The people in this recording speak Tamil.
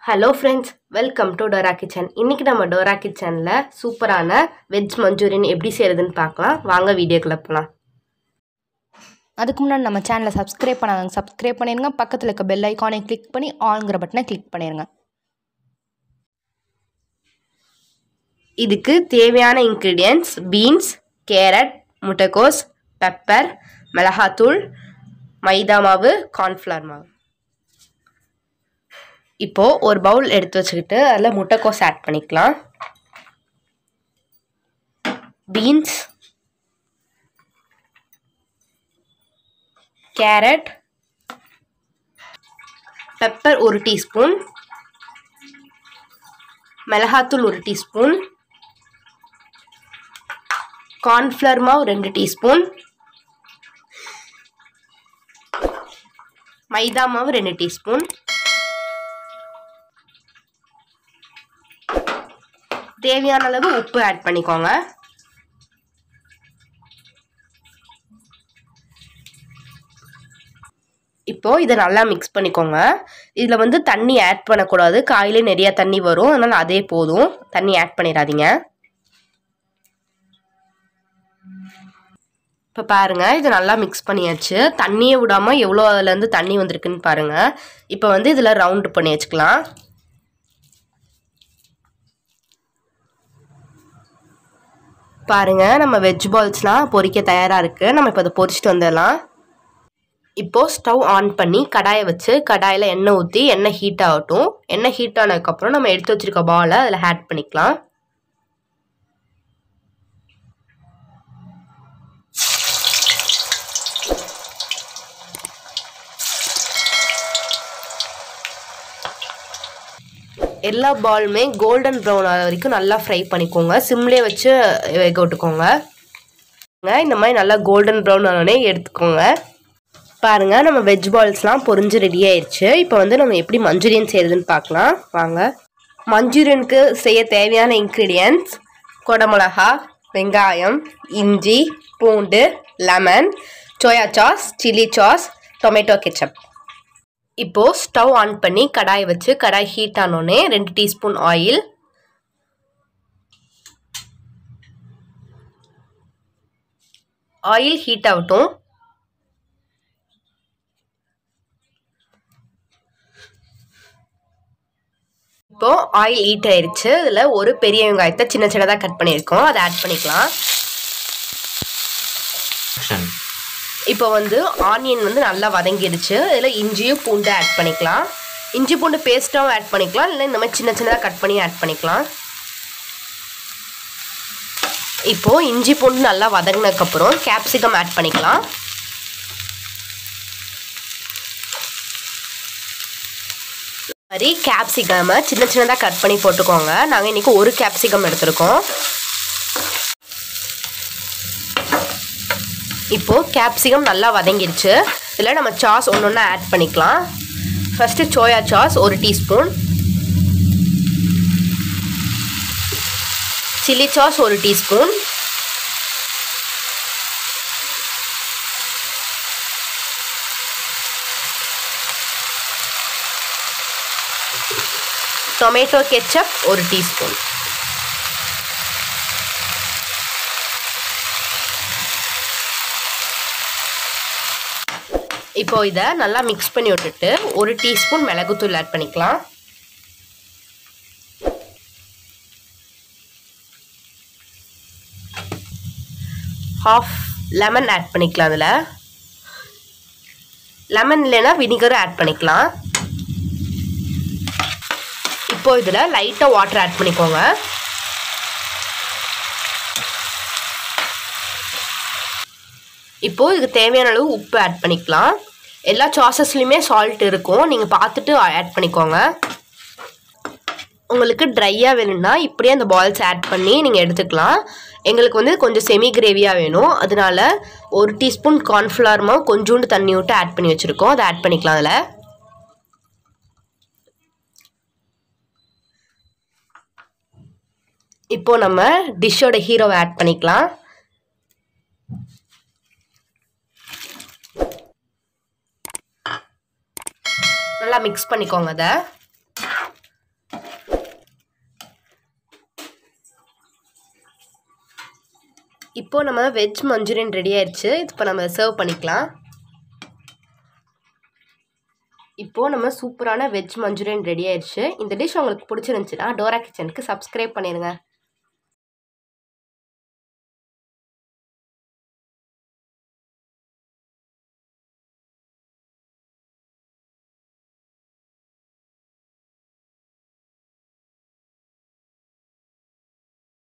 hello friends welcome to Dora kitchen இன்றைக்கி நம்ம டோரா கிச்சனில் சூப்பரான வெஜ் மஞ்சூரியன் எப்படி செய்கிறதுன்னு பார்க்கலாம் வாங்க வீடியோக்குள்ளே போகலாம் அதுக்கு முன்னாடி நம்ம சேனலை சப்ஸ்கிரைப் பண்ணாதவங்க சப்ஸ்கிரைப் பண்ணிடுங்க பக்கத்தில் இருக்க பெல் ஐக்கானை கிளிக் பண்ணி ஆல்ங்கிற பட்டனை கிளிக் பண்ணிடுங்க இதுக்கு தேவையான இன்க்ரீடியன்ட்ஸ் பீன்ஸ் கேரட் முட்டைக்கோஸ் பெப்பர் மிளகாத்தூள் மைதா மாவு கார்ன்ஃப்ளவர் மாவு இப்போது ஒரு பவுல் எடுத்து வச்சுக்கிட்டு அதில் முட்டைக்கோஸ் ஆட் பண்ணிக்கலாம் பீன்ஸ் கேரட் பெப்பர் ஒரு டீஸ்பூன் மிளகாத்தூள் ஒரு டீஸ்பூன் கார்ன்ஃப்ளவர் மாவு ரெண்டு டீஸ்பூன் மைதா மாவு ரெண்டு டீஸ்பூன் தேவையான அளவு உப்பு ஆட் பண்ணிக்கோங்க இப்போது இதை நல்லா மிக்ஸ் பண்ணிக்கோங்க இதில் வந்து தண்ணி ஆட் பண்ணக்கூடாது காயிலே நிறையா தண்ணி வரும் அதனால் அதே போதும் தண்ணி ஆட் பண்ணிடாதீங்க இப்போ பாருங்கள் இது நல்லா மிக்ஸ் பண்ணியாச்சு தண்ணியை விடாமல் எவ்வளோ அதுலேருந்து தண்ணி வந்திருக்குன்னு பாருங்கள் இப்போ வந்து இதில் ரவுண்டு பண்ணி வச்சுக்கலாம் பாருங்கள் நம்ம வெஜ் பால்ஸ்லாம் பொரிக்க தயாராக இருக்குது நம்ம இப்போ அதை பொரிச்சிட்டு வந்துடலாம் இப்போது ஸ்டவ் ஆன் பண்ணி கடாயை வச்சு கடாயில் எண்ணெய் ஊற்றி எண்ணெய் ஹீட் ஆகட்டும் எண்ணெய் ஹீட் ஆனதுக்கப்புறம் நம்ம எடுத்து வச்சுருக்க பாலை அதில் ஆட் பண்ணிக்கலாம் எல்லா பாலுமே கோல்டன் ப்ரௌன் ஆகிற வரைக்கும் நல்லா ஃப்ரை பண்ணிக்கோங்க சிம்லேயே வச்சு வேக விட்டுக்கோங்க இந்த மாதிரி நல்லா கோல்டன் ப்ரௌன் ஆனோடனே எடுத்துக்கோங்க பாருங்கள் நம்ம வெஜ் பால்ஸ்லாம் பொரிஞ்சு ரெடி ஆயிடுச்சு இப்போ வந்து நம்ம எப்படி மஞ்சூரியன் செய்கிறதுன்னு பார்க்கலாம் வாங்க மஞ்சூரியனுக்கு செய்ய தேவையான இன்க்ரீடியன்ட்ஸ் கொடமிளகா வெங்காயம் இஞ்சி பூண்டு lemon soya sauce chilli sauce tomato ketchup இப்போது ஸ்டவ் ஆன் பண்ணி கடாய் வச்சு கடாய் ஹீட் ஆனோடனே ரெண்டு டீஸ்பூன் ஆயில் ஆயில் ஹீட் ஆகட்டும் இப்போது ஆயில் ஹீட் ஆயிடுச்சு இதில் ஒரு பெரிய வெங்காயத்தை சின்ன சின்னதாக கட் பண்ணியிருக்கோம் அதை ஆட் பண்ணிக்கலாம் இப்போ வந்து ஆனியன் வந்து நல்லா வதங்கிடுச்சு இதில் இஞ்சியும் பூண்டு ஆட் பண்ணிக்கலாம் இஞ்சி பூண்டு பேஸ்ட்டாகவும் ஆட் பண்ணிக்கலாம் இல்லை இந்த மாதிரி சின்ன சின்னதாக கட் பண்ணி ஆட் பண்ணிக்கலாம் இப்போது இஞ்சி பூண்டு நல்லா வதங்கினதுக்கப்புறம் கேப்சிகம் ஆட் பண்ணிக்கலாம் மாதிரி கேப்சிகமை சின்ன சின்னதாக கட் பண்ணி போட்டுக்கோங்க நாங்கள் இன்றைக்கி ஒரு கேப்சிகம் எடுத்திருக்கோம் இப்போது கேப்சிகம் நல்லா வதங்கிடுச்சு இதில் நம்ம சாஸ் ஒன்று ஒன்று ஆட் பண்ணிக்கலாம் ஃபஸ்ட்டு சோயா சாஸ் ஒரு டீஸ்பூன் சில்லி சாஸ் ஒரு டீஸ்பூன் டொமேட்டோ கெச்சப் ஒரு டீஸ்பூன் இப்போ இதை நல்லா மிக்ஸ் பண்ணி விட்டுட்டு ஒரு டீஸ்பூன் மிளகுத்தூள் ஆட் பண்ணிக்கலாம் ஹாஃப் லெமன் ஆட் பண்ணிக்கலாம் அதில் லெமன் இல்லைன்னா வினிகரும் ஆட் பண்ணிக்கலாம் இப்போ இதில் லைட்டாக வாட்டர் ஆட் பண்ணிக்கோங்க இப்போது இதுக்கு தேவையான அளவு உப்பு ஆட் பண்ணிக்கலாம் எல்லா சாசஸ்லையுமே சால்ட் இருக்கும் நீங்கள் பார்த்துட்டு ஆட் பண்ணிக்கோங்க உங்களுக்கு ட்ரையாக வேணும்னா இப்படியே அந்த பால்ஸ் ஆட் பண்ணி நீங்கள் எடுத்துக்கலாம் எங்களுக்கு வந்து கொஞ்சம் செமி கிரேவியாக வேணும் அதனால ஒரு டீஸ்பூன் கார்ன்ஃப்ளவர் மாவு கொஞ்சோண்டு தண்ணி விட்டு ஆட் பண்ணி வச்சுருக்கோம் அதை ஆட் பண்ணிக்கலாம் அதில் இப்போது நம்ம டிஷ்ஷோட ஹீரோவை ஆட் பண்ணிக்கலாம் நல்லா மிக்ஸ் பண்ணிக்கோங்க அதை இப்போ நம்ம வெஜ் மஞ்சூரியன் ரெடி ஆயிடுச்சு இப்போ நம்ம சர்வ் பண்ணிக்கலாம் இப்போது நம்ம சூப்பரான வெஜ் மஞ்சூரியன் ரெடி ஆயிடுச்சு இந்த டிஷ் உங்களுக்கு பிடிச்சிருந்துச்சுன்னா டோரா கிச்சனுக்கு சப்ஸ்கிரைப் பண்ணிடுங்க